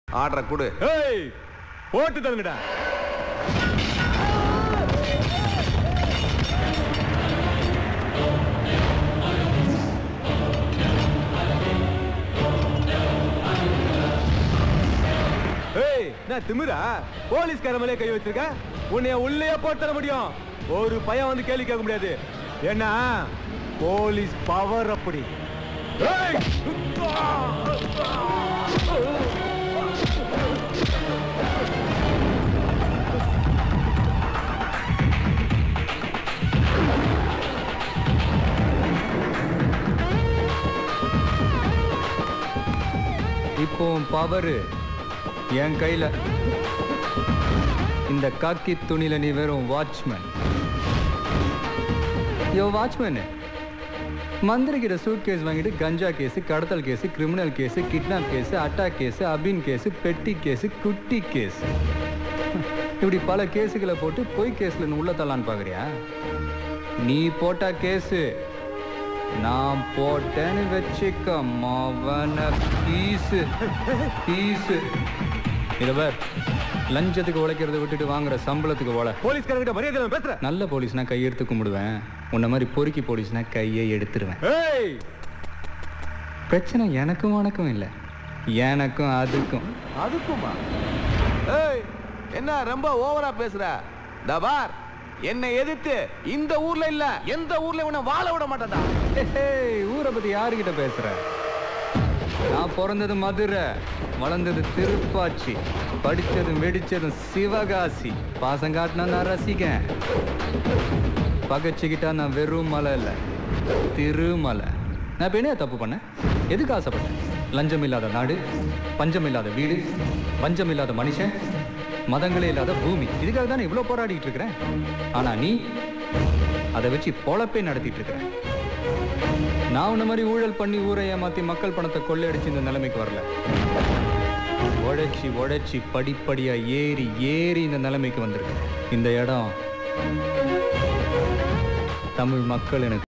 ஆர்டரை கொடு ஏய் போட்டு தருங்கடா ஏய் நான் திமிரா போலீஸ்கார மேலே கை வச்சிருக்க உன்னைய உள்ளே போட்டு தர முடியும் ஒரு பையன் வந்து கேள்வி கேட்க முடியாது ஏன்னா போலீஸ் பவர் அப்படி ஏய்! இப்போ பவர் என் கையில இந்த காக்கி துணியில நீ வெறும் வாட்ச்மேன் யோ வாட்ச்மேன் மந்திரிக்கிட்ட சூட் கேஸ் வாங்கிட்டு கஞ்சா கேஸ் கடத்தல் case criminal case kidnap case attack case அபின் கேஸ் பெட்டி கேஸ் குட்டி கேஸ் இப்படி பல கேஸுகளை போட்டு பொய் கேஸ்ல உள்ள தள்ளான்னு பாக்குறியா நீ போட்ட கேஸு நான் போட்டேன்னு வச்சுக்க மவன பீஸு பீஸு இத பார் லஞ்சத்துக்கு உழைக்கிறத விட்டுட்டு வாங்குற சம்பளத்துக்கு உழ போலீஸ்காரங்கிட்ட மரியாதை இல்லாம பேசுற நல்ல போலீஸ்னா கையெடுத்து கும்பிடுவேன் உன்ன மாதிரி பொறுக்கி போலீஸ்னா கையை எடுத்துருவேன் ஏய் பிரச்சனை எனக்கும் உனக்கும் இல்லை எனக்கும் அதுக்கும் அதுக்குமா ஏய் என்ன ரொம்ப ஓவரா பேசுற தபார் என்னை எதிர்த்து இந்த ஊர்ல இல்ல எந்த ஊர்ல இவனை வாழ விட மாட்டேன்டா ஏய், ஊரை பத்தி யாருக்கிட்ட பேசுற நான் பிறந்தது மதுரை வளர்ந்தது திருப்பாச்சி படிச்சதும் வெடிச்சதும் சிவகாசி பாசம் காட்டினா நான் ரசிக்கேன் பகச்சுக்கிட்டா நான் வெறும் மலை இல்லை திருமலை நான் இப்போ என்ன தப்பு பண்ணேன் எதுக்கு ஆசைப்பட்டேன் லஞ்சம் இல்லாத நாடு பஞ்சம் இல்லாத வீடு பஞ்சம் இல்லாத மனுஷன் மதங்களே இல்லாத பூமி இதுக்காக தானே இவ்வளோ போராடிட்டு இருக்கிறேன் ஆனா நீ அதை வச்சு பொழப்பே நடத்திட்டு இருக்கிற நான் உன்ன மாதிரி ஊழல் பண்ணி ஊரை ஏமாத்தி மக்கள் பணத்தை கொள்ளையடிச்சு இந்த நிலைமைக்கு வரல உழைச்சி உழைச்சி படிப்படியா ஏறி ஏறி இந்த நிலைமைக்கு வந்திருக்கு இந்த இடம் தமிழ் மக்கள் எனக்கு